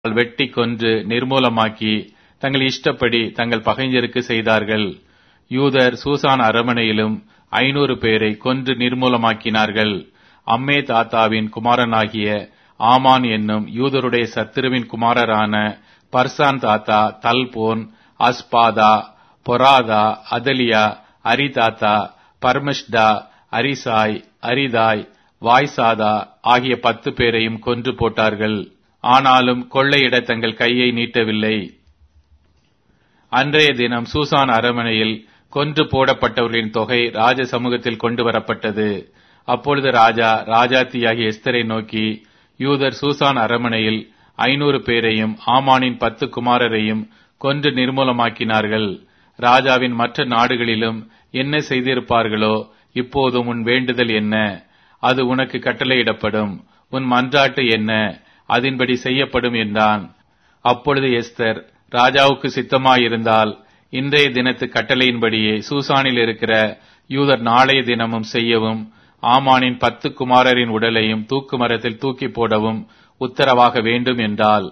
வெட்டி கொன்று நிர்மூலமாக்கி தங்கள் இஷ்டப்படி தங்கள் பகைஞருக்கு செய்தார்கள் யூதர் சூசான் அரமனையிலும் ஐநூறு பேரை கொன்று நிர்மூலமாக்கினார்கள் அம்மே தாத்தாவின் குமாரனாகிய ஆமான் என்னும் யூதருடைய சத்துருவின் குமாரரான பர்சான் தாத்தா தல்போன் அஸ்பாதா பொராதா அதலியா அரிதாத்தா பர்மஷ்டா அரிசாய் அரிதாய் வாய்சாதா ஆகிய பத்து பேரையும் கொன்று போட்டார்கள் ஆனாலும் கொள்ளையிட தங்கள் கையை நீட்டவில்லை அன்றைய தினம் சூசான் அரமனையில் கொன்று போடப்பட்டவர்களின் தொகை ராஜ சமூகத்தில் கொண்டு வரப்பட்டது அப்பொழுது ராஜா ராஜாத்தியாகிய எஸ்தரை நோக்கி யூதர் சூசான் அரமனையில் ஐநூறு பேரையும் ஆமானின் பத்து குமாரரையும் கொன்று நிர்மூலமாக்கினார்கள் ராஜாவின் மற்ற நாடுகளிலும் என்ன செய்திருப்பார்களோ இப்போதும் உன் வேண்டுதல் என்ன அது உனக்கு கட்டளையிடப்படும் உன் மன்றாட்டு என்ன அதன்படி செய்யப்படும் என்றான் அப்பொழுது எஸ்தர் ராஜாவுக்கு சித்தமாயிருந்தால் இன்றைய தினத்து கட்டளையின்படியே சூசானில் இருக்கிற யூதர் நாளைய தினமும் செய்யவும் ஆமானின் பத்து குமாரரின் உடலையும் தூக்கு மரத்தில் தூக்கி போடவும் உத்தரவாக வேண்டும் என்றால்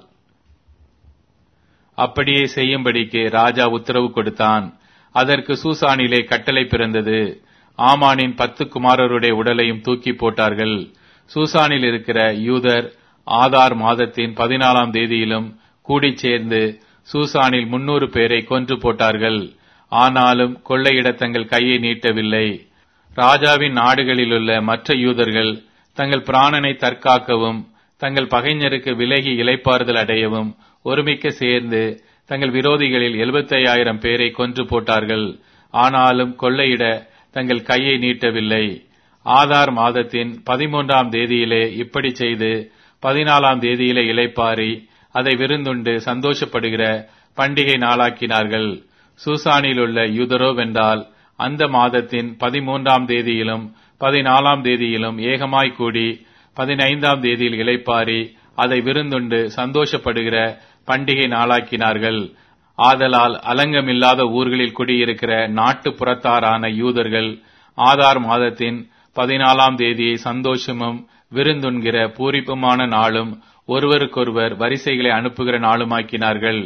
அப்படியே செய்யும்படிக்கு ராஜா உத்தரவு கொடுத்தான் அதற்கு சூசானிலே கட்டளை பிறந்தது ஆமானின் பத்து குமாரருடைய உடலையும் தூக்கி போட்டார்கள் சூசானில் இருக்கிற யூதர் ஆதார் மாதத்தின் பதினாலாம் தேதியிலும் கூடிச் சேர்ந்து சூசானில் முன்னூறு பேரை கொன்று போட்டார்கள் ஆனாலும் கொள்ளையிட தங்கள் கையை நீட்டவில்லை ராஜாவின் நாடுகளிலுள்ள மற்ற யூதர்கள் தங்கள் பிராணனை தற்காக்கவும் தங்கள் பகைஞருக்கு விலகி இலைப்பாறுதல் அடையவும் ஒருமிக்க சேர்ந்து தங்கள் விரோதிகளில் எழுபத்தையாயிரம் பேரை கொன்று போட்டார்கள் ஆனாலும் கொள்ளையிட தங்கள் கையை நீட்டவில்லை ஆதார் மாதத்தின் பதிமூன்றாம் தேதியிலே இப்படி செய்து பதினாலாம் தேதியிலே இலைப்பாரி அதை விருந்துண்டு சந்தோஷப்படுகிற பண்டிகை நாளாக்கினார்கள் சூசானில் உள்ள யூதரோ வென்றால் அந்த மாதத்தின் பதிமூன்றாம் தேதியிலும் பதினாலாம் தேதியிலும் ஏகமாய் கூடி பதினைந்தாம் தேதியில் இலைப்பாரி அதை விருந்துண்டு சந்தோஷப்படுகிற பண்டிகை நாளாக்கினார்கள் ஆதலால் அலங்கமில்லாத ஊர்களில் குடியிருக்கிற நாட்டு புறத்தாரான யூதர்கள் ஆதார் மாதத்தின் பதினாலாம் தேதியை சந்தோஷமும் விருந்துண்கிற பூரிப்புமான நாளும் ஒருவருக்கொருவர் வரிசைகளை அனுப்புகிற நாளுமாக்கினார்கள்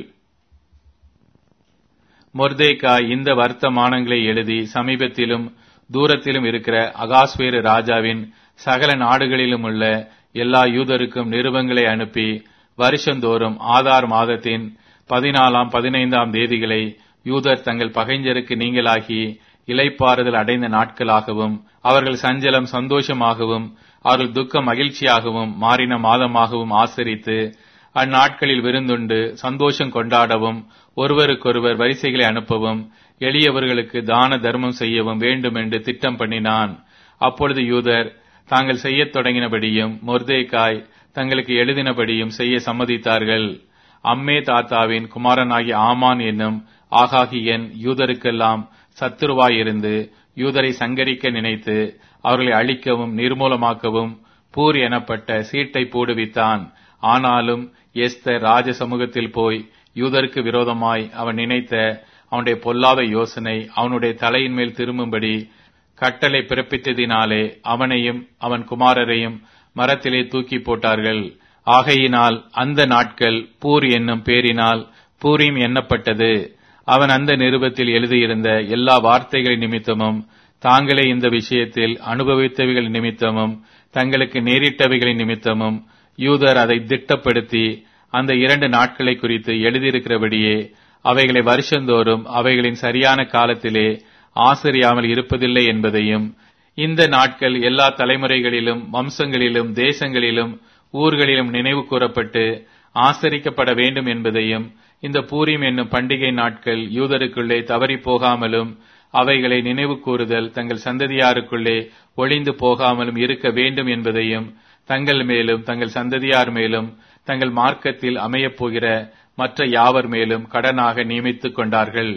மொர்தேகா இந்த வர்த்தமானங்களை எழுதி சமீபத்திலும் தூரத்திலும் இருக்கிற அகாஸ்வேரு ராஜாவின் சகல நாடுகளிலும் உள்ள எல்லா யூதருக்கும் நிருபங்களை அனுப்பி வருஷந்தோறும் ஆதார் மாதத்தின் பதினாலாம் பதினைந்தாம் தேதிகளை யூதர் தங்கள் பகைஞருக்கு நீங்களாகி இலைப்பாறுதல் அடைந்த நாட்களாகவும் அவர்கள் சஞ்சலம் சந்தோஷமாகவும் அவர்கள் துக்கம் மகிழ்ச்சியாகவும் மாறின மாதமாகவும் ஆசரித்து அந்நாட்களில் விருந்துண்டு சந்தோஷம் கொண்டாடவும் ஒருவருக்கொருவர் வரிசைகளை அனுப்பவும் எளியவர்களுக்கு தான தர்மம் செய்யவும் வேண்டும் என்று திட்டம் பண்ணினான் அப்பொழுது யூதர் தாங்கள் செய்யத் தொடங்கினபடியும் மொர்தேக்காய் தங்களுக்கு எழுதினபடியும் செய்ய சம்மதித்தார்கள் அம்மே தாத்தாவின் குமாரனாகிய ஆமான் என்னும் ஆகாகியன் யூதருக்கெல்லாம் சத்துருவாயிருந்து யூதரை சங்கரிக்க நினைத்து அவர்களை அழிக்கவும் நிர்மூலமாக்கவும் பூர் எனப்பட்ட சீட்டை போடுவித்தான் ஆனாலும் எஸ்தர் ராஜ சமூகத்தில் போய் யூதருக்கு விரோதமாய் அவன் நினைத்த அவனுடைய பொல்லாத யோசனை அவனுடைய தலையின் மேல் திரும்பும்படி கட்டளை பிறப்பித்ததினாலே அவனையும் அவன் குமாரரையும் மரத்திலே தூக்கி போட்டார்கள் ஆகையினால் அந்த நாட்கள் பூர் என்னும் பேரினால் பூரிம் எண்ணப்பட்டது அவன் அந்த நிருபத்தில் எழுதியிருந்த எல்லா வார்த்தைகளின் நிமித்தமும் தாங்களே இந்த விஷயத்தில் அனுபவித்தவைகள் நிமித்தமும் தங்களுக்கு நேரிட்டவைகளின் நிமித்தமும் யூதர் அதை திட்டப்படுத்தி அந்த இரண்டு நாட்களை குறித்து எழுதியிருக்கிறபடியே அவைகளை வருஷந்தோறும் அவைகளின் சரியான காலத்திலே ஆசிரியாமல் இருப்பதில்லை என்பதையும் இந்த நாட்கள் எல்லா தலைமுறைகளிலும் வம்சங்களிலும் தேசங்களிலும் ஊர்களிலும் நினைவு கூறப்பட்டு ஆசரிக்கப்பட வேண்டும் என்பதையும் இந்த பூரிம் என்னும் பண்டிகை நாட்கள் யூதருக்குள்ளே தவறி போகாமலும் அவைகளை நினைவு கூறுதல் தங்கள் சந்ததியாருக்குள்ளே ஒளிந்து போகாமலும் இருக்க வேண்டும் என்பதையும் தங்கள் மேலும் தங்கள் சந்ததியார் மேலும் தங்கள் மார்க்கத்தில் அமையப் போகிற மற்ற யாவர் மேலும் கடனாக நியமித்துக் கொண்டார்கள்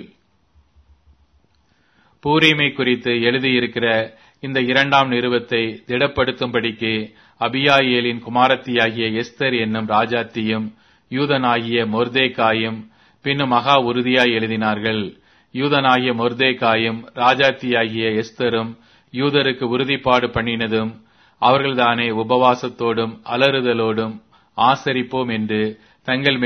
பூரிமை குறித்து எழுதியிருக்கிற இந்த இரண்டாம் நிறுவத்தை திடப்படுத்தும்படிக்கு அபியாயேலின் குமாரத்தியாகிய எஸ்தர் என்னும் ராஜாத்தியும் யூதனாகிய மொர்தேகாயும் பின்னும் மகா உறுதியாய் எழுதினார்கள் யூதனாகிய மொர்தேகாயும் ராஜாத்தியாகிய எஸ்தரும் யூதருக்கு உறுதிப்பாடு பண்ணினதும் அவர்கள்தானே உபவாசத்தோடும் அலறுதலோடும் ஆசரிப்போம் என்று தங்கள்